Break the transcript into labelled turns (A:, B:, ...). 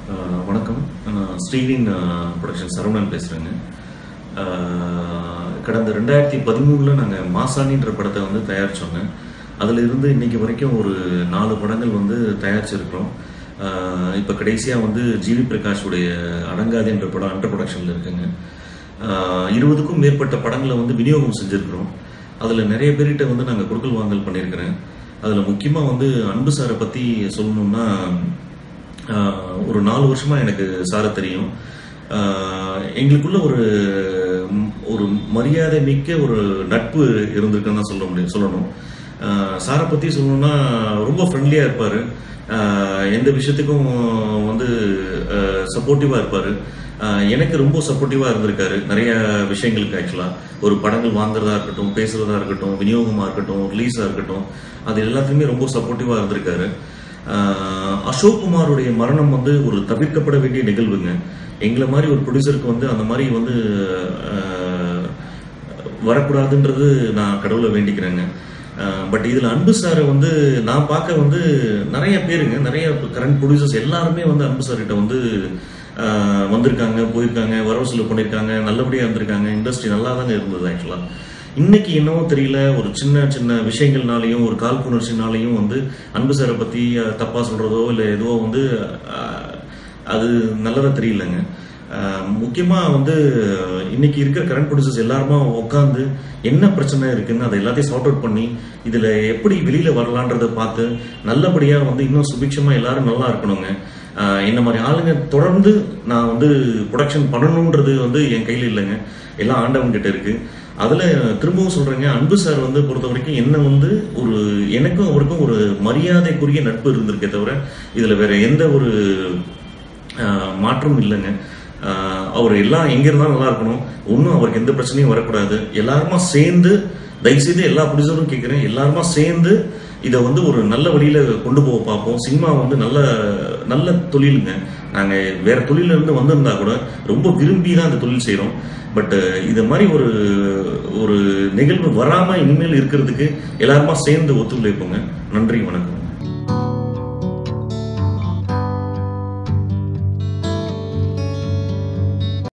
A: அஹ் வணக்கம் நான் ஸ்ரீவின் ப்ரொடக்ஷன் சரவணன் பேசுகிறேங்க கடந்த ரெண்டாயிரத்தி பதிமூணில் நாங்கள் மாசாணின்ற படத்தை வந்து தயாரித்தோங்க அதில் இருந்து இன்னைக்கு வரைக்கும் ஒரு நாலு படங்கள் வந்து தயாரிச்சிருக்கிறோம் இப்போ கடைசியாக வந்து ஜிவி பிரகாஷுடைய அடங்காதுன்ற படம் அண்டர் ப்ரொடக்ஷனில் இருக்குங்க அஹ் இருபதுக்கும் மேற்பட்ட படங்களை வந்து விநியோகம் செஞ்சுருக்கிறோம் அதில் நிறைய பேர்கிட்ட வந்து நாங்கள் குடுக்கல் வாங்கல் பண்ணியிருக்கிறேன் அதில் முக்கியமாக வந்து அன்பு சாரை பற்றி சொல்லணும்னா ஆஹ் ஒரு நாலு வருஷமா எனக்கு சாரை தெரியும் ஆஹ் எங்களுக்குள்ள ஒரு ம், ஒரு மரியாதை மிக்க ஒரு நட்பு இருந்திருக்குன்னு தான் சொல்ல முடியும் சொல்லணும் ஆஹ் சாரை பத்தி சொல்லணும்னா ரொம்ப ஃப்ரெண்ட்லியா இருப்பாரு ஆஹ் எந்த விஷயத்துக்கும் வந்து சப்போர்ட்டிவா இருப்பாரு ஆஹ் எனக்கு ரொம்ப சப்போர்ட்டிவா இருந்திருக்காரு நிறைய விஷயங்களுக்கு ஆக்சுவலா ஒரு படங்கள் வாங்குறதா இருக்கட்டும் பேசுறதா இருக்கட்டும் விநியோகமா இருக்கட்டும் ரிலீஸா இருக்கட்டும் அது எல்லாத்துலயுமே ரொம்ப சப்போர்ட்டிவா இருந்திருக்காரு ஆஹ் அசோக் குமாருடைய மரணம் வந்து ஒரு தவிர்க்கப்பட வேண்டிய நிகழ்வுங்க எங்களை மாதிரி ஒரு ப்ரொடியூசருக்கு வந்து அந்த மாதிரி வந்து ஆஹ், வரக்கூடாதுன்றது நான் கடவுளை வேண்டிக்கிறேங்க பட் இதில் அன்பு சாரை வந்து நான் பார்க்க வந்து நிறைய பேருங்க நிறைய கரண்ட் ப்ரொடியூசர்ஸ் எல்லாருமே வந்து அன்பு சார்கிட்ட வந்து ஆஹ், வந்திருக்காங்க போயிருக்காங்க வரவு செலவு பண்ணியிருக்காங்க நல்லபடியாக இருந்திருக்காங்க இண்டஸ்ட்ரி நல்லா தாங்க இருந்தது ஆக்சுவலாக இன்னைக்கு என்னவோ தெரியல ஒரு சின்ன சின்ன விஷயங்கள்னாலையும் ஒரு காழ்ப்புணர்ச்சினாலையும் வந்து அன்பு சாரை பத்தி அஹ், தப்பா சொல்றதோ இல்ல எதுவோ வந்து அஹ், அது நல்லதா தெரியலங்க அஹ், முக்கியமா வந்து இன்னைக்கு இருக்கிற கரண்ட் ப்ரொடியூசர்ஸ் எல்லாருமா உட்காந்து என்ன பிரச்சனை இருக்குன்னு அதை எல்லாத்தையும் சார்ட் அவுட் பண்ணி இதுல எப்படி வெளியில வரலான்றதை பார்த்து நல்லபடியா வந்து இன்னும் சுபிக்ஷமா எல்லாரும் நல்லா இருக்கணுங்க அஹ், என்ன மாதிரி ஆளுங்க தொடர்ந்து நான் வந்து ப்ரொடக்ஷன் பண்ணணுன்றது வந்து என் கையில இல்லைங்க எல்லாம் ஆண்டவன் கிட்ட இருக்கு அதுல திரும்பவும் சொல்றேங்க அன்பு சார் வந்து பொறுத்த வரைக்கும் என்ன வந்து ஒரு எனக்கும் அவருக்கும் ஒரு மரியாதைக்குரிய நட்பு இருந்திருக்கே தவிர இதுல வேற எந்த ஒரு ஆஹ், மாற்றமும் இல்லைங்க ஆஹ், அவர் எல்லாம் எங்க இருந்தாலும் நல்லா இருக்கணும் ஒன்றும் அவருக்கு எந்த பிரச்சனையும் வரக்கூடாது எல்லாருமா சேர்ந்து தயவுசெய்து எல்லா ப்ரொடியூசரும் கேட்குறேன் எல்லாருமா சேர்ந்து இதை வந்து ஒரு நல்ல வழியில கொண்டு போக பார்ப்போம் சினிமா வந்து நல்ல நல்ல தொழிலுங்க நாங்க வேற தொழில இருந்து வந்திருந்தா கூட ரொம்ப விரும்பி தான் இந்த தொழில் செய்றோம் பட் இது மாதிரி ஒரு ஒரு நிகழ்வு வராம இனிமேல் இருக்கிறதுக்கு எல்லாருமா சேர்ந்து ஒத்துழைப்போங்க நன்றி வணக்கம்